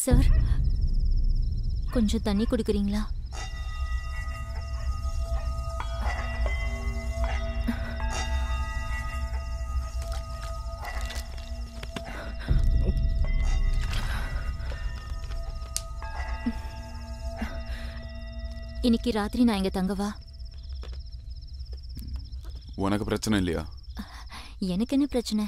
Sir கொஞ்சம் தண்ணி குடிக்கிறீங்களா இன்னைக்கு ராத்திரி நான் இங்க தங்கவா உனக்கு பிரச்சனை இல்லையா எனக்கு என்ன பிரச்சனை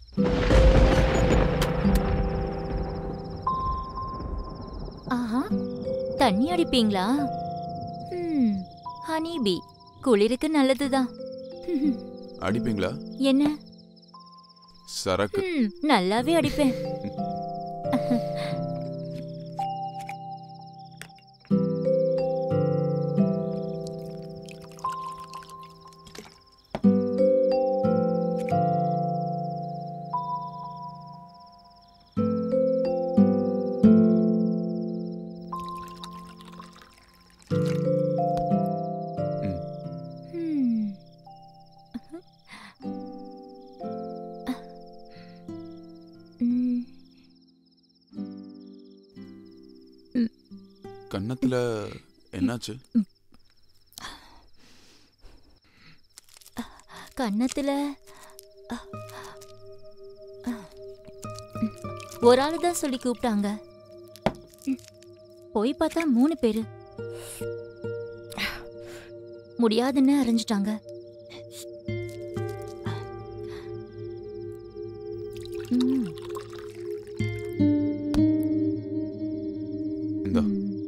ஆஹா தண்ணி அடிப்பீங்களா ம் ஹனி பி குளிருக்கு நல்லதுதான் அடிப்பீங்களா என்ன சரக்கு ம் நல்லாவே அடிப்பேன் ம். ம். கன்னத்துல என்னாச்சு கன்னத்துல அ, அ, ஒரு ஆளு தான் சொல்லி கூப்பிட்டாங்க ம். போய் பார்த்தா மூணு பேரு முடியாதுன்னு அறிஞ்சிட்டாங்க ம். இந்தா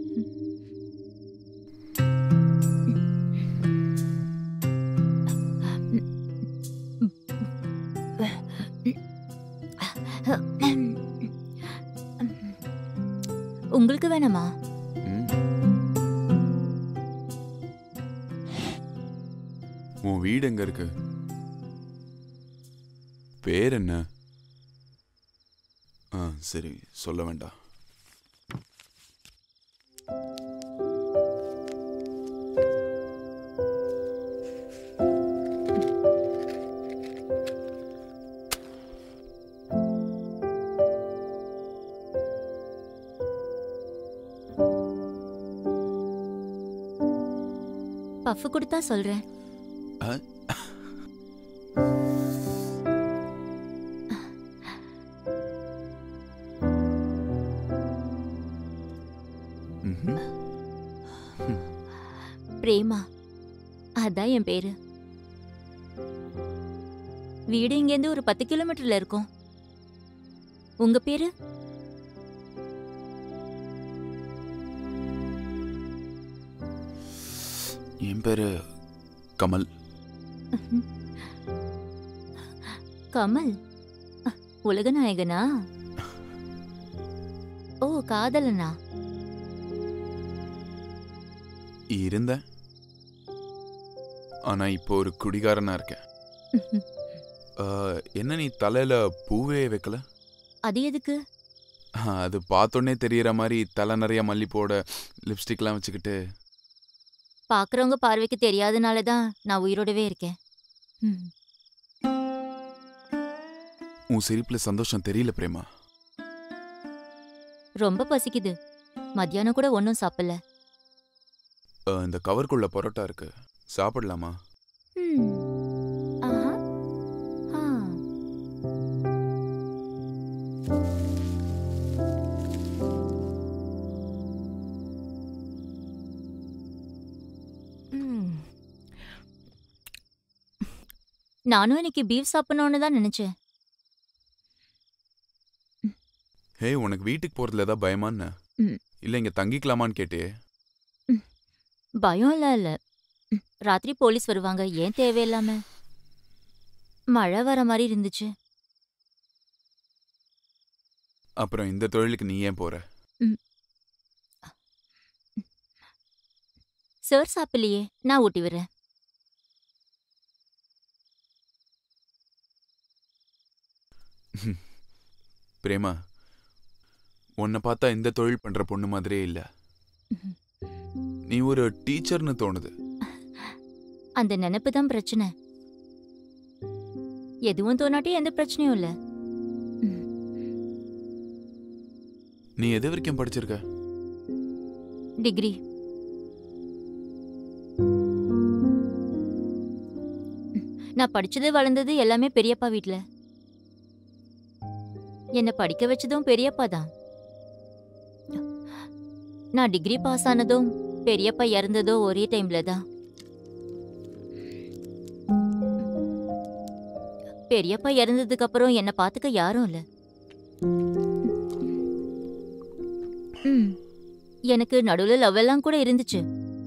உங்களுக்கு வேணாமா ம். உன் வீடு எங்க இருக்கு பேர் என்ன ஆ சரி சொல்ல வேண்டாம் பஃப் கொடுத்தா சொல்றேன் ஆ? ம்ஹும். பிரேமா அதான் என் பேரு வீடு இங்கேருந்து ஒரு பத்து கிலோமீட்டர்ல இருக்கும் உங்க பேரு என் பேரு கமல் கமல் அஹ், உலகநாயகனா ஓ காதலனா இருந்தேன் ஆனா இப்போ ஒரு குடிகாரனா இருக்கேன் ஆ, என்ன நீ தலையில பூவே வைக்கல அது எதுக்கு ஆ, அது பார்த்தோன்னே தெரியற மாதிரி தலை நிறைய மல்லிப்போட லிப்ஸ்டிக்லாம் வச்சுக்கிட்டு பாக்குறவங்க பார்வைக்கு தெரியாதனால தான் நான் உயிரோடவே இருக்கேன் ம். உன் சிரிப்புல சந்தோஷம் தெரியல பிரேமா ரொம்ப பசிக்குது மத்தியானம் கூட ஒன்றும் சாப்பிடல ஆ, இந்த கவருக்குள்ள பரோட்டா இருக்கு சாப்பிடலாமா ம். ஆஹா. ஆ. ம். நானும் இன்னைக்கு பீஃப் சாப்பிடணும்னு தான் நினைச்சேன் ஹே உனக்கு வீட்டுக்கு போறதுல ஏதாவது பயமான்னு ம். இல்ல இங்க தங்கிக்கலாமான்னு கேட்டியே பயம் இல்ல இல்ல ம், ராத்திரி போலீஸ் வருவாங்க ஏன் தேவையில்லாம மழை வர மாதிரி இருந்துச்சு அப்புறம் இந்த தொழிலுக்கு நீ ஏன் போற சார் சாப்பிடலையே நான் ஊட்டி விடுறேன் பிரேமா உன்னை பார்த்தா இந்த தொழில் பண்ற பொண்ணு மாதிரியே இல்ல நீ ஒரு டீச்சர்னு தோணுது அந்த நினைப்பு தான் பிரச்சனை எதுவும் தோணாட்டி எந்த பிரச்சனையும் இல்ல நீ எது வரைக்கும் படிச்சிருக்க டிகிரி நான் படிச்சது வளர்ந்தது எல்லாமே பெரியப்பா வீட்ல என்னை படிக்க வச்சதும் பெரியப்பா தான் நான் டிகிரி பாஸ் ஆனதும் பெரியப்பா இறந்ததோ ஒரே டைம்ல தான் பெரியப்பா இறந்ததுக்கு அப்புறம் என்னை பார்த்துக்க யாரும் இல்ல ம், எனக்கு நடுவுல லவ் எல்லாம் கூட இருந்துச்சு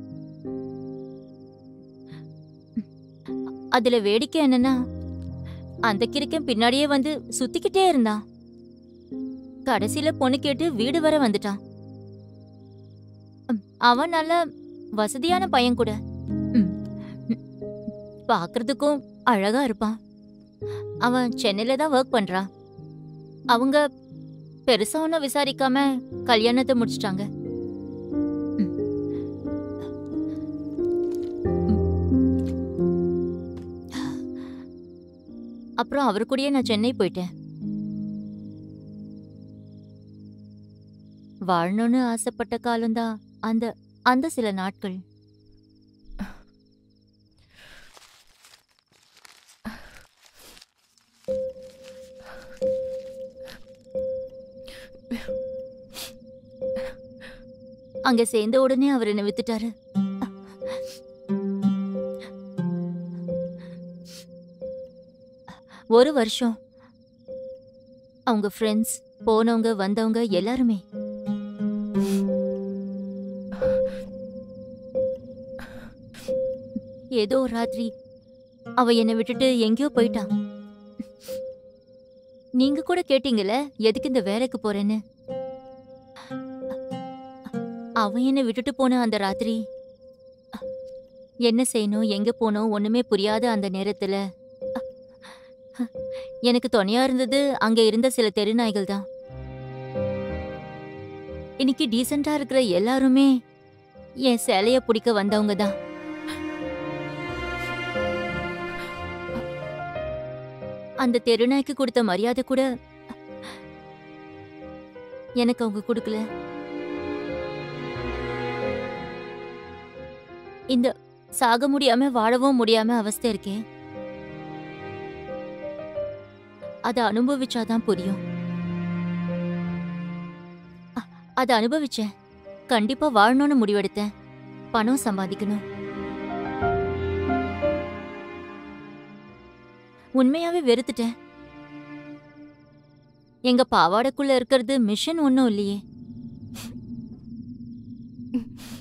அதுல வேடிக்கை என்னன்னா அந்த கிறுக்கன் பின்னாடியே வந்து சுத்திக்கிட்டே இருந்தான் கடைசியில பொண்ணு கேட்டு வீடு வர வந்துட்டான் ம், அவன் நல்ல வசதியான பையன் கூட ம், ம், பார்க்கறதுக்கும் அழகா இருப்பான் அவன் சென்னையில தான் ஒர்க் பண்றான் அவங்க பெருசா ஒன்றும் விசாரிக்காம கல்யாணத்தை முடிச்சிட்டாங்க ம். அப்புறம் அவரு கூடயே நான் சென்னை போயிட்டேன் வாழணும்னு ஆசைப்பட்ட காலம்தான் அந்த அந்த சில நாட்கள் அங்க சேர்ந்த உடனே அவர் என்னை வித்துட்டாரு ஒரு வருஷம் அவங்க ஃப்ரெண்ட்ஸ் போனவங்க வந்தவங்க எல்லாருமே ஏதோ ஒரு ராத்திரி அவ என்னை விட்டுட்டு எங்கேயோ போயிட்டான் நீங்க கூட கேட்டீங்கல்ல எதுக்கு இந்த வேலைக்கு போறேன்னு அவன் என்னை விட்டுட்டு போன அந்த ராத்திரி என்ன செய்யணும் எங்க போகணும் ஒண்ணுமே புரியாத அந்த நேரத்துல எனக்கு துணையா இருந்தது அங்க இருந்த சில தெருநாய்கள் தான் இன்னைக்கு டீசெண்டா இருக்கிற எல்லாருமே என் சேலைய பிடிக்க வந்தவங்க தான் அந்த தெருநாய்க்கு கொடுத்த மரியாதை கூட எனக்கு அவங்க கொடுக்கல இந்த சாக முடியாம வாழவும் முடியாம அவஸ்தை இருக்கேன் அதை அனுபவிச்சாதான் புரியும் அ- அதை அனுபவிச்சேன் கண்டிப்பா வாழணும்னு முடிவெடுத்தேன் பணம் சம்பாதிக்கணும் உண்மையாவே வெறுத்துட்டேன் எங்க பாவாடைக்குள்ள இருக்கிறது மிஷன் ஒன்றும் இல்லையே